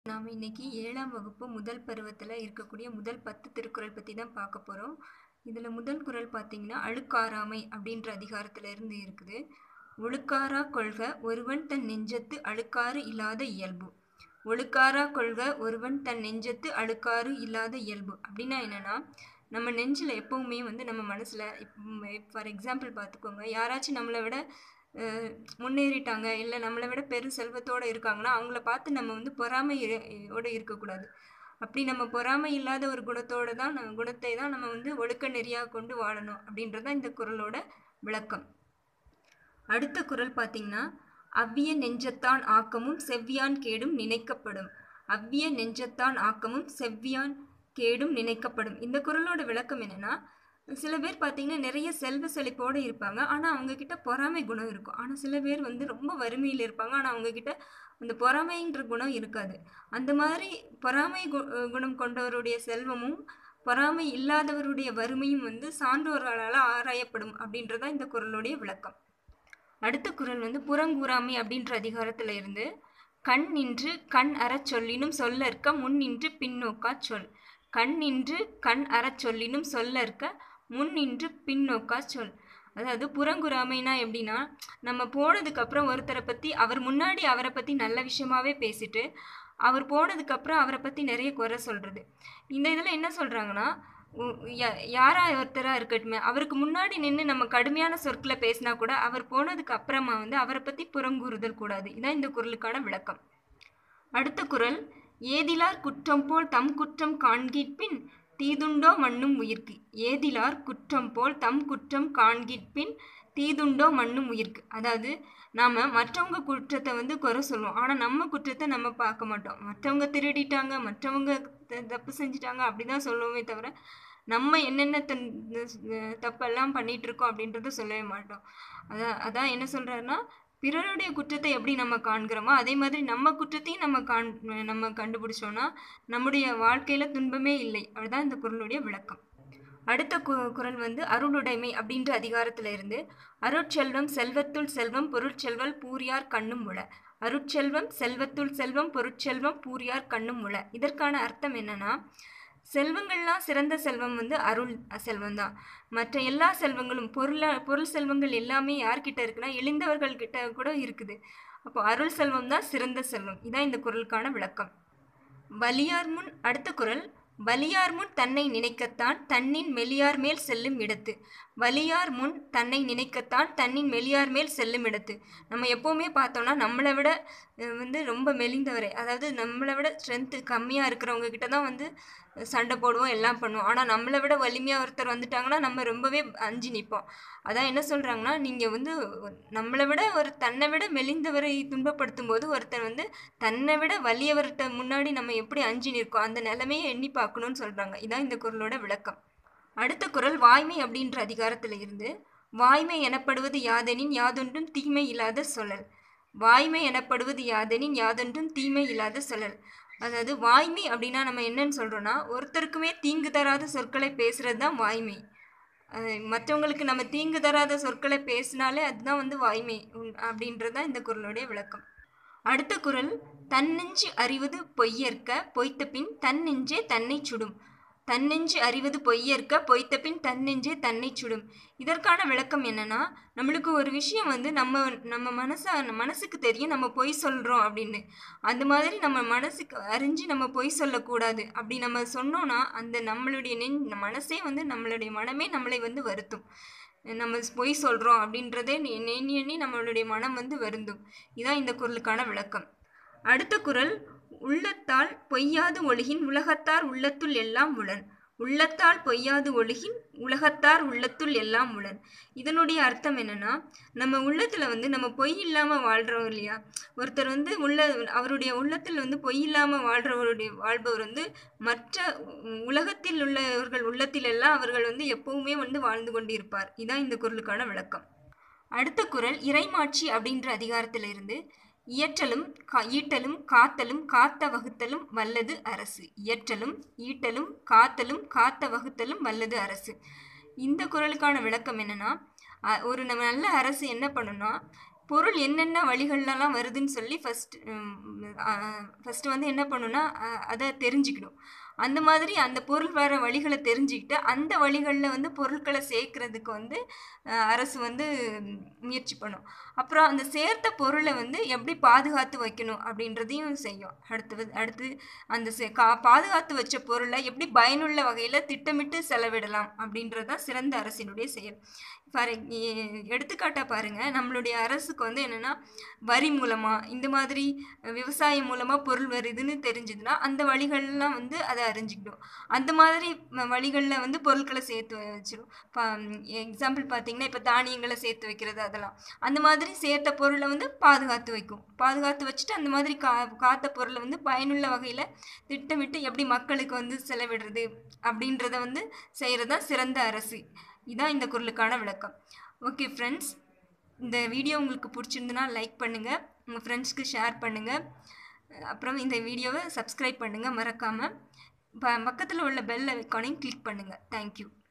நாம் இன்னைக்கு ஏழாம் வகுப்பு முதல் பருவத்தில் இருக்கக்கூடிய முதல் பத்து திருக்குறள் பற்றி தான் பார்க்க போகிறோம் இதில் முதல் குறள் பார்த்தீங்கன்னா அழுக்காராமை அப்படின்ற அதிகாரத்துல இருந்து இருக்குது ஒழுக்காரா கொள்க ஒருவன் தன் நெஞ்சத்து அழுக்காறு இல்லாத இயல்பு ஒழுக்காரா கொள்க ஒருவன் தன் நெஞ்சத்து அழுக்காறு இல்லாத இயல்பு அப்படின்னா என்னன்னா நம்ம நெஞ்சில் எப்பவுமே வந்து நம்ம மனசில் ஃபார் எக்ஸாம்பிள் பார்த்துக்கோங்க யாராச்சும் நம்மளை விட அஹ், முன்னேறிட்டாங்க இல்லை நம்மளை விட பெரு செல்வத்தோடு இருக்காங்கன்னா அவங்கள பார்த்து நம்ம வந்து பொறாமையோடு இருக்கக்கூடாது அப்படி நம்ம பொறாமை இல்லாத ஒரு குணத்தோட தான் நம்ம குணத்தை தான் நம்ம வந்து ஒழுக்க நெறியாக கொண்டு வாழணும் அப்படின்றது தான் இந்த குறளோட விளக்கம் அடுத்த குறள் பார்த்தீங்கன்னா அவ்விய நெஞ்சத்தான் ஆக்கமும் செவ்வியான் கேடும் நினைக்கப்படும் அவ்விய நெஞ்சத்தான் ஆக்கமும் செவ்வியான் கேடும் நினைக்கப்படும் இந்த குறளோட விளக்கம் என்னன்னா சில பேர் பார்த்தீங்கன்னா நிறைய செல்வ செழிப்போடு இருப்பாங்க ஆனால் அவங்க கிட்ட பொறாமை குணம் இருக்கும் ஆனால் சில பேர் வந்து ரொம்ப வறுமையில் இருப்பாங்க ஆனால் அவங்க கிட்ட அந்த பொறாமைன்ற குணம் இருக்காது அந்த மாதிரி பொறாமை கு- குணம் கொண்டவருடைய செல்வமும் பொறாமை இல்லாதவருடைய வறுமையும் வந்து சான்றோர்களால் ஆராயப்படும் அப்படின்றதான் இந்த குறளுடைய விளக்கம் அடுத்த குறள் வந்து புறங்கூறாமை அப்படின்ற அதிகாரத்துல இருந்து கண் நின்று கண் அறச் சொல்லினும் சொல்லற்க முன் நின்று பின்னோக்கா சொல் கண் நின்று கண் அறச் சொல்லினும் சொல்லற்க முன் நின்று பின்னோக்கா சொல் அதாவது புறங்குறாமைனா எப்படின்னா நம்ம போனதுக்கு அப்புறம் ஒருத்தரை பத்தி அவர் முன்னாடி அவரை பத்தி நல்ல விஷயமாவே பேசிட்டு அவர் போனதுக்கு அப்புறம் அவரை பத்தி நிறைய குறை சொல்றது இந்த இதுல என்ன சொல்றாங்கன்னா உ- யா- யாரா ஒருத்தரா இருக்கட்டுமே அவருக்கு முன்னாடி நின்று நம்ம கடுமையான சொற்களை பேசினா கூட அவர் போனதுக்கு அப்புறமா வந்து அவரை பத்தி புறங்கூறுதல் கூடாது இதான் இந்த குறளுக்கான விளக்கம் அடுத்த குறள் ஏதிலார் குற்றம் போல் தம் குற்றம் காண்கிற்பின் தீதுண்டோ மண்ணும் உயிர்க்கு ஏதிலார் குற்றம் போல் தம் குற்றம் காண்கிற்பின் தீதுண்டோ மண்ணும் உயிர்க்கு அதாவது நாம மற்றவங்க குற்றத்தை வந்து குறை சொல்லுவோம் ஆனா நம்ம குற்றத்தை நம்ம பார்க்க மாட்டோம் மற்றவங்க திருடிட்டாங்க மற்றவங்க த- தப்பு செஞ்சிட்டாங்க அப்படிதான் சொல்லுவோமே தவிர நம்ம என்னென்ன தன் தப்பெல்லாம் பண்ணிட்டு இருக்கோம் அப்படின்றத சொல்லவே மாட்டோம் அதான் அதான் என்ன சொல்றாருன்னா பிறருடைய குற்றத்தை எப்படி நம்ம காண்கிறோமோ அதே மாதிரி நம்ம குற்றத்தையும் நம்ம காண் நம்ம கண்டுபிடிச்சோம்னா நம்முடைய வாழ்க்கையில துன்பமே இல்லை அதுதான் இந்த குறளுடைய விளக்கம் அடுத்த கு- குறள் வந்து அருளுடைமை அப்படின்ற அதிகாரத்துல இருந்து அருட்செல்வம் செல்வத்துள் செல்வம் பொருட்செல்வல் பூரியார் கண்ணும் உள அருட்செல்வம் செல்வத்துள் செல்வம் பொருட்செல்வம் பூரியார் கண்ணும் உள இதற்கான அர்த்தம் என்னன்னா செல்வங்கள்லாம் சிறந்த செல்வம் வந்து அருள் செல்வம் தான் மற்ற எல்லா செல்வங்களும் பொருள பொருள் செல்வங்கள் எல்லாமே யார்கிட்ட இருக்குன்னா இழிந்தவர்கள் கிட்ட கூட இருக்குது அப்போ அருள் செல்வம் தான் சிறந்த செல்வம் இதான் இந்த குறளுக்கான விளக்கம் வலியார் முன் அடுத்த குறள் வலியார் முன் தன்னை நினைக்கத்தான் தன்னின் மெலியார் மேல் செல்லும் இடத்து வலியார் முன் தன்னை நினைக்கத்தான் தன்னின் மெலியார் மேல் செல்லும் இடத்து நம்ம எப்போவுமே பார்த்தோம்னா நம்மளை விட அஹ், வந்து ரொம்ப மெலிந்தவரை அதாவது நம்மளை விட ஸ்ட்ரென்த்து கம்மியாக இருக்கிறவங்க கிட்ட தான் வந்து சண்டை போடுவோம் எல்லாம் பண்ணுவோம் ஆனால் நம்மளை விட வலிமையாக ஒருத்தர் வந்துட்டாங்கன்னா நம்ம ரொம்பவே அஞ்சு நிற்போம் அதான் என்ன சொல்கிறாங்கன்னா நீங்கள் வந்து நம்மளை விட ஒரு தன்னை விட மெலிந்தவரை துன்பப்படுத்தும் போது ஒருத்தர் வந்து தன்னை விட வலியவர்கிட்ட முன்னாடி நம்ம எப்படி அஞ்சு நிற்கோம் அந்த நிலைமையை எண்ணி பார்க்கணும்னு சொல்கிறாங்க இதான் இந்த குறளோட விளக்கம் அடுத்த குறள் வாய்மை அப்படின்ற அதிகாரத்தில் இருந்து வாய்மை எனப்படுவது யாதெனின் யாதொன்றும் தீமை இல்லாத சொல்லல் வாய்மை எனப்படுவது யாதெனின் யாதொன்றும் தீமை இல்லாத சொல்லல் அதாவது வாய்மை அப்படின்னா நம்ம என்னன்னு சொல்றோம்னா ஒருத்தருக்குமே தீங்கு தராத சொற்களை பேசுறது தான் வாய்மை அஹ் மற்றவங்களுக்கு நம்ம தீங்கு தராத சொற்களை பேசினாலே அதுதான் வந்து வாய்மை உம் அப்படின்றது தான் இந்த குறளுடைய விளக்கம் அடுத்த குறள் தன்னெஞ்சு அறிவது பொய்யற்க பொய்த்த பின் தன்னெஞ்சே தன்னை சுடும் தன்னெஞ்சு அறிவது பொய்யற்க பொய்த்த பின் தன்னெஞ்சே தன்னை சுடும் இதற்கான விளக்கம் என்னன்னா நம்மளுக்கு ஒரு விஷயம் வந்து நம்ம நம்ம மனச மனசுக்கு தெரியும் நம்ம பொய் சொல்றோம் அப்படின்னு அந்த மாதிரி நம்ம மனசுக்கு அறிஞ்சு நம்ம பொய் சொல்லக்கூடாது அப்படி நம்ம சொன்னோம்னா அந்த நம்மளுடைய நெஞ் மனசே வந்து நம்மளுடைய மனமே நம்மளை வந்து வருத்தும் நம்ம பொய் சொல்றோம் அப்படின்றதே நெ- எண்ணி எண்ணி நம்மளுடைய மனம் வந்து வருந்தும் இதான் இந்த குறளுக்கான விளக்கம் அடுத்த குறள் உள்ளத்தால் பொய்யாது ஒழுகின் உலகத்தார் உள்ளத்துள் எல்லாம் உளன் உள்ளத்தால் பொய்யாது ஒழுகின் உலகத்தார் உள்ளத்துள் எல்லாம் உளன் இதனுடைய அர்த்தம் என்னன்னா நம்ம உள்ளத்துல வந்து நம்ம பொய் இல்லாம வாழ்றோம் இல்லையா ஒருத்தர் வந்து உள்ள அவருடைய உள்ளத்தில் வந்து பொய் இல்லாம வாழ்றவருடைய வாழ்பவர் வந்து மற்ற உ- உலகத்தில் உள்ளவர்கள் உள்ளத்தில் எல்லாம் அவர்கள் வந்து எப்பவுமே வந்து வாழ்ந்து கொண்டிருப்பார் இதான் இந்த குறளுக்கான விளக்கம் அடுத்த குறள் இறைமாட்சி அப்படின்ற அதிகாரத்துல இருந்து இயற்றலும் கா- ஈட்டலும் காத்தலும் காத்த வகுத்தலும் வல்லது அரசு இயற்றலும் ஈட்டலும் காத்தலும் காத்த வகுத்தலும் வல்லது அரசு இந்த குறளுக்கான விளக்கம் என்னன்னா அ- ஒரு நம்ம நல்ல அரசு என்ன பண்ணும்னா பொருள் என்னென்ன வழிகள்லாம் வருதுன்னு சொல்லி ஃபஸ்ட் ஃபஸ்ட்டு வந்து என்ன பண்ணுன்னா அதை தெரிஞ்சுக்கணும் அந்த மாதிரி அந்த பொருள் வர வழிகளை தெரிஞ்சுக்கிட்டு அந்த வழிகளில் வந்து பொருட்களை சேர்க்கறதுக்கு வந்து அரசு வந்து முயற்சி பண்ணும் அப்புறம் அந்த சேர்த்த பொருளை வந்து எப்படி பாதுகாத்து வைக்கணும் அப்படின்றதையும் செய்யும் அடுத்து அடுத்து அந்த சே கா பாதுகாத்து வச்ச பொருளை எப்படி பயனுள்ள வகையில் திட்டமிட்டு செலவிடலாம் அப்படின்றது தான் சிறந்த அரசினுடைய செயல் ஃபார் எடுத்துக்காட்டாக பாருங்கள் நம்மளுடைய அரசுக்கு வந்து என்னென்னா வரி மூலமாக இந்த மாதிரி விவசாயம் மூலமாக பொருள் வருதுன்னு தெரிஞ்சதுன்னா அந்த வழிகள்லாம் வந்து அதை அறிஞ்சிக்கிடும் அந்த மாதிரி வழிகளில் வந்து பொருட்களை சேர்த்து வச்சிடும் இப்போ எக்ஸாம்பிள் பார்த்தீங்கன்னா இப்போ தானியங்களை சேர்த்து வைக்கிறது அதெல்லாம் அந்த மாதிரி சேர்த்த பொருளை வந்து பாதுகாத்து வைக்கும் பாதுகாத்து வச்சுட்டு அந்த மாதிரி கா காத்த பொருளை வந்து பயனுள்ள வகையில் திட்டமிட்டு எப்படி மக்களுக்கு வந்து செலவிடுறது அப்படின்றத வந்து செய்கிறது தான் சிறந்த அரசு இதான் இந்த குரலுக்கான விளக்கம் ஓகே ஃப்ரெண்ட்ஸ் இந்த வீடியோ உங்களுக்கு பிடிச்சிருந்துன்னா லைக் பண்ணுங்கள் உங்கள் ஃப்ரெண்ட்ஸ்க்கு ஷேர் பண்ணுங்கள் அப்புறம் இந்த வீடியோவை சப்ஸ்கிரைப் பண்ணுங்கள் மறக்காமல் ப பக்கத்தில் உள்ள பெல் ஐக்கானையும் கிளிக் பண்ணுங்கள் தேங்க்யூ